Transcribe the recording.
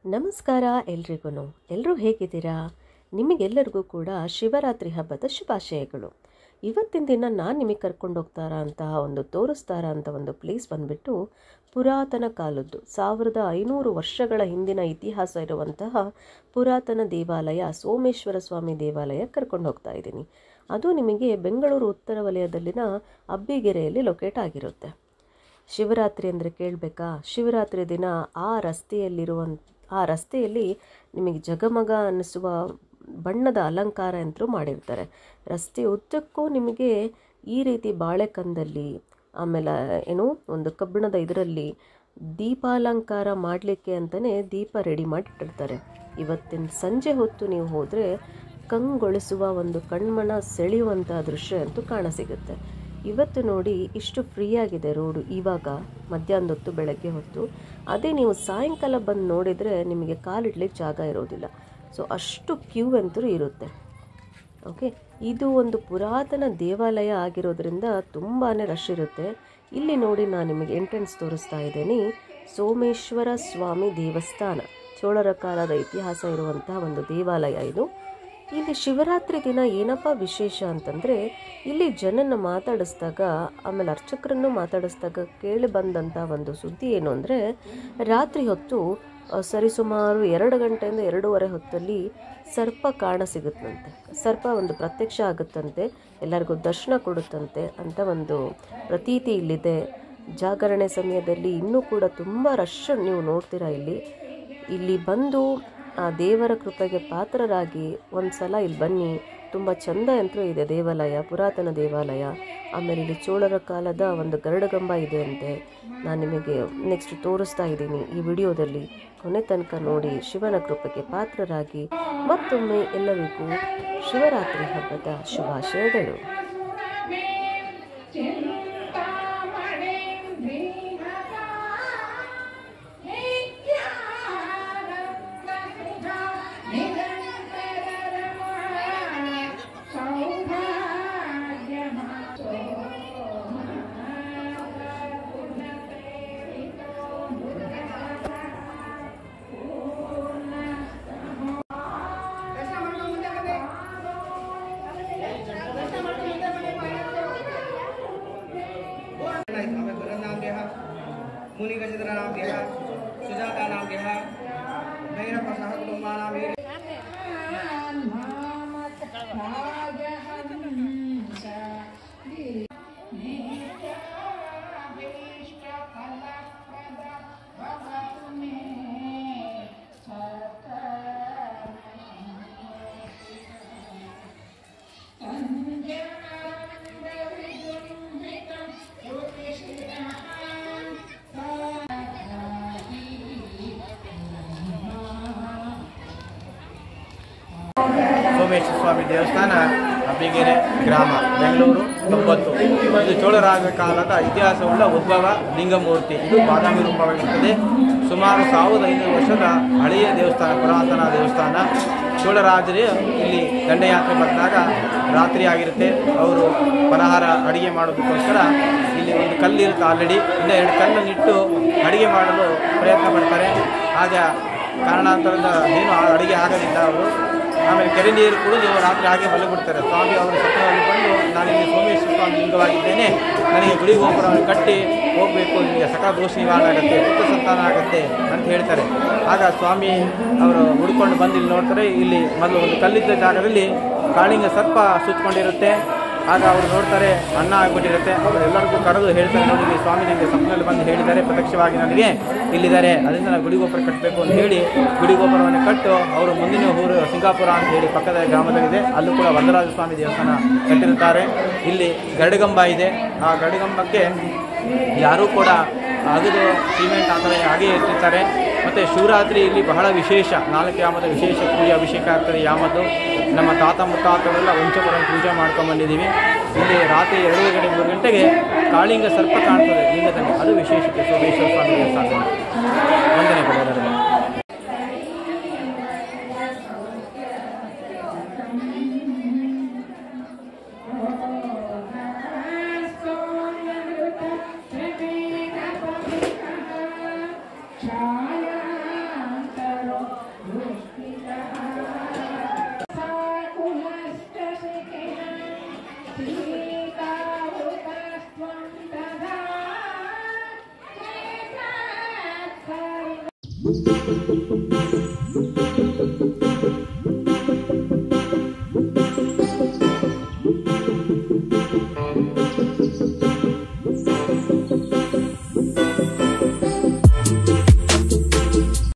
ನಮಸ್ಕಾರ ಎಲ್ರಿಗೂ ಎಲ್ಲರೂ ಹೇಗಿದ್ದೀರಾ ನಿಮಗೆಲ್ಲರಿಗೂ ಕೂಡ ಶಿವರಾತ್ರಿ ಹಬ್ಬದ ಶುಭಾಶಯಗಳು ಇವತ್ತಿನ ದಿನ ನಾನು ನಿಮಗೆ ಕರ್ಕೊಂಡು ಹೋಗ್ತಾರ ಅಂತಹ ಒಂದು ತೋರಿಸ್ತಾರ ಅಂತ ಒಂದು ಪ್ಲೇಸ್ ಬಂದುಬಿಟ್ಟು ಪುರಾತನ ಕಾಲದ್ದು ಸಾವಿರದ ಐನೂರು ವರ್ಷಗಳ ಹಿಂದಿನ ಇತಿಹಾಸ ಇರುವಂತಹ ಪುರಾತನ ದೇವಾಲಯ ಸೋಮೇಶ್ವರ ಸ್ವಾಮಿ ದೇವಾಲಯ ಕರ್ಕೊಂಡು ಹೋಗ್ತಾ ಇದ್ದೀನಿ ಅದು ನಿಮಗೆ ಬೆಂಗಳೂರು ಉತ್ತರ ವಲಯದಲ್ಲಿನ ಅಬ್ಬಿಗೆರೆಯಲ್ಲಿ ಲೊಕೇಟ್ ಆಗಿರುತ್ತೆ ಶಿವರಾತ್ರಿ ಅಂದರೆ ಕೇಳಬೇಕಾ ಶಿವರಾತ್ರಿ ದಿನ ಆ ರಸ್ತೆಯಲ್ಲಿರುವಂಥ ಆ ರಸ್ತೆಯಲ್ಲಿ ನಿಮಗೆ ಜಗಮಗ ಅನ್ನಿಸುವ ಬಣ್ಣದ ಅಲಂಕಾರ ಅಂತೂ ಮಾಡಿರ್ತಾರೆ ರಸ್ತೆ ಉದ್ದಕ್ಕೂ ನಿಮಗೆ ಈ ರೀತಿ ಬಾಳೆಕಂದಲ್ಲಿ ಆಮೇಲೆ ಏನು ಒಂದು ಕಬ್ಬಿಣದ ಇದರಲ್ಲಿ ದೀಪಾಲಂಕಾರ ಮಾಡಲಿಕ್ಕೆ ಅಂತಲೇ ದೀಪ ರೆಡಿ ಮಾಡಿಟ್ಟಿರ್ತಾರೆ ಇವತ್ತಿನ ಸಂಜೆ ಹೊತ್ತು ನೀವು ಹೋದರೆ ಕಂಗೊಳಿಸುವ ಒಂದು ಕಣ್ಮನ ಸೆಳೆಯುವಂಥ ದೃಶ್ಯ ಅಂತೂ ಕಾಣಸಿಗುತ್ತೆ ಇವತ್ತು ನೋಡಿ ಇಷ್ಟು ಫ್ರೀಯಾಗಿದೆ ರೋಡು ಇವಾಗ ಮಧ್ಯಾಹ್ನದ ಹೊತ್ತು ಬೆಳಗ್ಗೆ ಹೊತ್ತು ಅದೇ ನೀವು ಸಾಯಂಕಾಲ ಬಂದು ನೋಡಿದರೆ ನಿಮಗೆ ಕಾಲಿಡ್ಲಿಕ್ಕೆ ಜಾಗ ಇರೋದಿಲ್ಲ ಸೊ ಅಷ್ಟು ಕ್ಯೂ ಅಂತೂ ಇರುತ್ತೆ ಓಕೆ ಇದು ಒಂದು ಪುರಾತನ ದೇವಾಲಯ ಆಗಿರೋದ್ರಿಂದ ತುಂಬಾ ರಶ್ ಇರುತ್ತೆ ಇಲ್ಲಿ ನೋಡಿ ನಾನು ನಿಮಗೆ ಎಂಟ್ರೆನ್ಸ್ ತೋರಿಸ್ತಾ ಇದ್ದೀನಿ ಸೋಮೇಶ್ವರ ಸ್ವಾಮಿ ದೇವಸ್ಥಾನ ಚೋಳರ ಕಾಲದ ಇತಿಹಾಸ ಇರುವಂತಹ ಒಂದು ದೇವಾಲಯ ಇದು ಇಲ್ಲಿ ಶಿವರಾತ್ರಿ ದಿನ ಏನಪ್ಪ ವಿಶೇಷ ಅಂತಂದರೆ ಇಲ್ಲಿ ಜನನ ಮಾತಾಡಿಸಿದಾಗ ಆಮೇಲೆ ಅರ್ಚಕರನ್ನು ಮಾತಾಡಿಸಿದಾಗ ಕೇಳಿ ಬಂದಂಥ ಒಂದು ಸುದ್ದಿ ಏನು ಅಂದರೆ ರಾತ್ರಿ ಹೊತ್ತು ಆ, ಸರಿಸುಮಾರು ಎರಡು ಗಂಟೆಯಿಂದ ಎರಡೂವರೆ ಹೊತ್ತಲ್ಲಿ ಸರ್ಪ ಕಾಣ ಸಿಗುತ್ತಂತೆ ಸರ್ಪ ಒಂದು ಪ್ರತ್ಯಕ್ಷ ಆಗುತ್ತಂತೆ ಎಲ್ಲರಿಗೂ ದರ್ಶನ ಕೊಡುತ್ತಂತೆ ಅಂತ ಒಂದು ಪ್ರತೀತಿ ಇಲ್ಲಿದೆ ಜಾಗರಣೆ ಸಮಯದಲ್ಲಿ ಇನ್ನೂ ಕೂಡ ತುಂಬ ರಶ್ ನೀವು ನೋಡ್ತೀರಾ ಇಲ್ಲಿ ಇಲ್ಲಿ ಬಂದು ಆ ದೇವರ ಕೃಪೆಗೆ ಪಾತ್ರರಾಗಿ ಒಂದು ಸಲ ಇಲ್ಲಿ ಬನ್ನಿ ತುಂಬ ಚಂದ ಅಂತೂ ಇದೆ ದೇವಾಲಯ ಪುರಾತನ ದೇವಾಲಯ ಆಮೇಲೆ ಇಲ್ಲಿ ಚೋಳರ ಕಾಲದ ಒಂದು ಗರುಡಗಂಬ ಇದೆ ಅಂತೆ ನಾನು ನಿಮಗೆ ನೆಕ್ಸ್ಟ್ ತೋರಿಸ್ತಾ ಇದ್ದೀನಿ ಈ ವಿಡಿಯೋದಲ್ಲಿ ಕೊನೆ ತನಕ ನೋಡಿ ಶಿವನ ಕೃಪೆಗೆ ಪಾತ್ರರಾಗಿ ಮತ್ತೊಮ್ಮೆ ಎಲ್ಲರಿಗೂ ಶಿವರಾತ್ರಿ ಹಬ್ಬದ ಶುಭಾಶಯಗಳು भरतनाम्यः मुनिगजधरनाम्यः सुजातानाम्यः भैरवसह कुटुम्बानां ಸೋಮೇಶ್ವರ ಸ್ವಾಮಿ ದೇವಸ್ಥಾನ ಅಬ್ಬಿಗೆರೆ ಗ್ರಾಮ ಬೆಂಗಳೂರು ತೊಂಬತ್ತು ಇದು ಚೋಳರಾಜ ಕಾಲದ ಇತಿಹಾಸವುಳ್ಳ ಉದ್ಭವ ಲಿಂಗಮೂರ್ತಿ ಇದು ಬಾದಾಮಿ ರೂಪವಾಗಿರುತ್ತದೆ ಸುಮಾರು ಸಾವಿರದ ಐನೂರು ವರ್ಷದ ಹಳೆಯ ದೇವಸ್ಥಾನ ಪುರಾತನ ದೇವಸ್ಥಾನ ಚೋಳರಾಜರು ಇಲ್ಲಿ ದಂಡಯಾತ್ರೆ ಬಂದಾಗ ರಾತ್ರಿ ಆಗಿರುತ್ತೆ ಅವರು ಫಲಹಾರ ಅಡಿಗೆ ಮಾಡೋದಕ್ಕೋಸ್ಕರ ಇಲ್ಲಿ ಒಂದು ಕಲ್ಲಿರುತ್ತೆ ಆಲ್ರೆಡಿ ಇನ್ನು ಎರಡು ಕಲ್ಲನ್ನಿಟ್ಟು ಅಡಿಗೆ ಮಾಡಲು ಪ್ರಯತ್ನ ಪಡ್ತಾರೆ ಆಗ ಕಾರಣಾಂತರದ ಏನು ಅಡಿಗೆ ಆಗೋದಿಲ್ಲ ಅವರು ಆಮೇಲೆ ಕೆರೆ ನೀರು ಕುಡಿದು ರಾತ್ರಿ ಹಾಗೆ ಮಲಗಿಬಿಡ್ತಾರೆ ಸ್ವಾಮಿ ಅವರು ಸ್ವಪ್ನದಲ್ಲಿ ಬಂದು ನಾನು ಇಲ್ಲಿ ಸೋಮೇಶ್ವರ ಸ್ವಾಮಿ ಲಿಂಗವಾಗಿದ್ದೇನೆ ನನಗೆ ಗುಡಿ ಗೋಪುರವನ್ನು ಕಟ್ಟಿ ಹೋಗಬೇಕು ನಿಮಗೆ ಸಕಲ ದೋಷ ನಿವಾರಣೆ ಆಗುತ್ತೆ ಪುತ್ರ ಸಂತಾನ ಆಗುತ್ತೆ ಅಂತ ಹೇಳ್ತಾರೆ ಆಗ ಸ್ವಾಮಿ ಅವರು ಹುಡ್ಕೊಂಡು ಬಂದು ಇಲ್ಲಿ ನೋಡ್ತಾರೆ ಇಲ್ಲಿ ಮೊದಲು ಒಂದು ಕಲ್ಲಿದ್ದ ಜಾಗದಲ್ಲಿ ಕಾಳಿಂಗ ಸರ್ಪ ಸುತ್ತಕೊಂಡಿರುತ್ತೆ ಆಗ ಅವರು ನೋಡ್ತಾರೆ ಅನ್ನ ಆಗ್ಬಿಟ್ಟಿರುತ್ತೆ ಅವರು ಎಲ್ಲರಿಗೂ ಕರೆದು ಹೇಳ್ತಾರೆ ನೋಡಿ ಇಲ್ಲಿ ಸ್ವಾಮಿ ನನಗೆ ಸ್ವಪ್ನದಲ್ಲಿ ಬಂದು ಹೇಳಿದ್ದಾರೆ ಪ್ರತ್ಯಕ್ಷವಾಗಿ ನನಗೆ ಇಲ್ಲಿದ್ದಾರೆ ಅದರಿಂದ ನಾನು ಗುಡಿ ಗೋಪುರ ಕಟ್ಟಬೇಕು ಅಂತ ಹೇಳಿ ಗುಡಿ ಗೋಪುರವನ್ನು ಕಟ್ಟು ಅವರು ಮುಂದಿನ ಊರು ಸಿಂಗಾಪುರ ಅಂತ ಹೇಳಿ ಪಕ್ಕದ ಗ್ರಾಮದಲ್ಲಿದೆ ಅಲ್ಲೂ ಕೂಡ ವರದರಾಜ ಸ್ವಾಮಿ ದೇವಸ್ಥಾನ ಕಟ್ಟಿರುತ್ತಾರೆ ಇಲ್ಲಿ ಗರುಡಗಂಬ ಇದೆ ಆ ಗರುಡಗಂಬಕ್ಕೆ ಯಾರೂ ಕೂಡ ಅಗದು ಸಿಮೆಂಟ್ ಆ ಥರ ಹಾಗೆ ಇಟ್ಟಿರ್ತಾರೆ ಮತ್ತು ಶಿವರಾತ್ರಿ ಇಲ್ಲಿ ಬಹಳ ವಿಶೇಷ ನಾಲ್ಕು ಯಾಮದ ವಿಶೇಷ ಪೂಜೆ ಅಭಿಷೇಕ ಆಗ್ತದೆ ಯಾಮದ್ದು ನಮ್ಮ ತಾತ ಮುತ್ತಾತರೆಲ್ಲ ವಂಶಪುರ ಪೂಜೆ ಮಾಡ್ಕೊಂಬಂದಿದ್ದೀವಿ ಇಲ್ಲಿ ರಾತ್ರಿ ಎರಡು ಗಂಟೆ ಮೂರು ಗಂಟೆಗೆ ಕಾಳಿಂಗ ಸರ್ಪ ಕಾಣ್ತದೆ ಲಿಂಗದಲ್ಲಿ ಅದು ವಿಶೇಷತೆ ಸೋಮೇಶ್ವರ ಸ್ವಾಮಿ ದೇವಸ್ಥಾನ ವಂದನೆ ಕೊಡೋದರಲ್ಲಿ ಛಾಯಾಂತರೋ